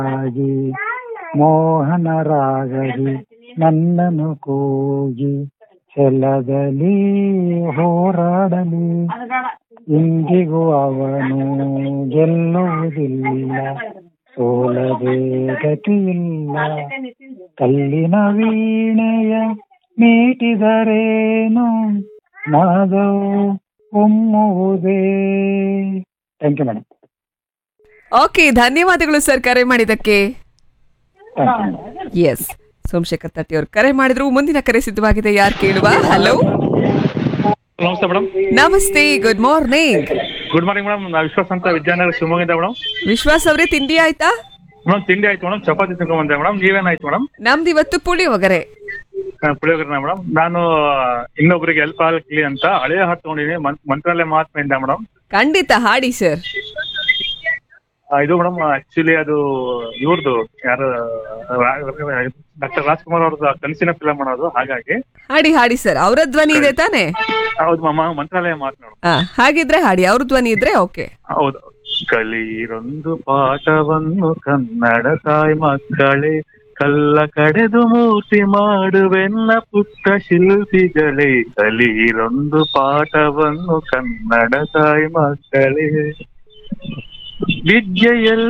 ಆಗಿ ಮೋಹನ ರಾಗದಿ ನನ್ನನು ಕೂಗಿ ಛಲದಲ್ಲಿ ಹೋರಾಡಲಿ ಇಂದಿಗೂ ಅವನು ಗೆಲ್ಲುವುದಿಲ್ಲ ಸೋಲದೆ ಗತಿಯಿಲ್ಲ ಕಲ್ಲಿನ ವೀಣೆಯ ಮೀಟಿದರೇನು ನಾದವು ಒಮ್ಮುವುದೇ ಥ್ಯಾಂಕ್ ಯು ಮೇಡಮ್ ಓಕೆ ಧನ್ಯವಾದಗಳು ಸರ್ ಕರೆ ಮಾಡಿದ್ದಕ್ಕೆ thank you madam S Somashekhar ತಟ್ಟಿ ಅವರು ಕರೆ ಮಾಡಿದ್ರು ಮುಂದಿನ ಕರೆ ಸಿದ್ಧವಾಗಿದೆ ಯಾರು ಕೇಳುವ ಹಲೋ ನಮಸ್ತೆ ಮೇಡಮ್ ನಮಸ್ತೆ good morning good morning madam ನಾ ವಿಶ್ವಾಸ್ ಅಂತ ವಿದ್ಯಾನಗರ ಶಿವಮೊಗ್ಗದಿಂದ ಮೇಡಮ್ ವಿಶ್ವಾಸ್ ಅವರೇ ತಿಂಡಿ ಆಯ್ತಾ ಮೇಡಮ್ ತಿಂಡಿ ಆಯ್ತು ಮೇಡಮ್ ಚಪಾತಿ ತಿನ್ಕೊಂಡ್ ಬಂದೆ ಮೇಡಮ್ ನೀವೇನಾಯ್ತು ಮೇಡಮ್ ನಮ್ದು ಇವತ್ತು ಪುಳಿಯೋಗರೆ ಪುಳಿಯೋಗರನ ಮೇಡಮ್ ನಾನು ಇನ್ನೊಬ್ಬರಿಗೆ ಹೆಲ್ಪ್ ಆಗ್ಲಿ ಅಂತ ಹಳೆಯ ಹಾಡು ತಗೊಂಡಿನಿ ಮಂತ್ರಾಲಯ ಮಹಾತ್ಮೆಯಿಂದ ಮೇಡಮ್ ಖಂಡಿತ ಹಾಡಿ ಸರ್ ಇದು ಮೇಡಮ್ ಆಕ್ಚುಲಿ ಅದು ಇವ್ರದ್ದು ಯಾರು ಡಾಕ್ಟರ್ ರಾಜ್ಕುಮಾರ್ ಅವ್ರದ್ದು ಕನಸಿನ ಫಿಲಮ್ ಮಾಡೋದು ಹಾಗಾಗಿ ಹಾಡಿ ಹಾಡಿ ಸರ್ ಅವರ ಧ್ವನಿ ಇದೆ ತಾನೆ ಹೌದು ಮಮ್ಮ ಮಂತ್ರಾಲಯ ಮಾತನಾಡು ಆ, ಹಾಗಿದ್ರೆ ಹಾಡಿ ಅವ್ರ ಧ್ವನಿ ಇದ್ರೆ ಓಕೆ ಹೌದು ಕಲಿರೊಂದು ಪಾಠವನ್ನು ಕನ್ನಡ ತಾಯಿ ಮಕ್ಕಳೇ ಕಲ್ಲ ಕಡೆದು ಮೂರ್ತಿ ಮಾಡುವೆನ್ನ ಪುಟ್ಟ ಶಿಲ್ಪಿಗಳೇ ಕಲಿರೊಂದು ಪಾಠವನ್ನು ಕನ್ನಡ ತಾಯಿ ಮಕ್ಕಳೇ ವಿದ್ಯೆಯಲ್ಲಿ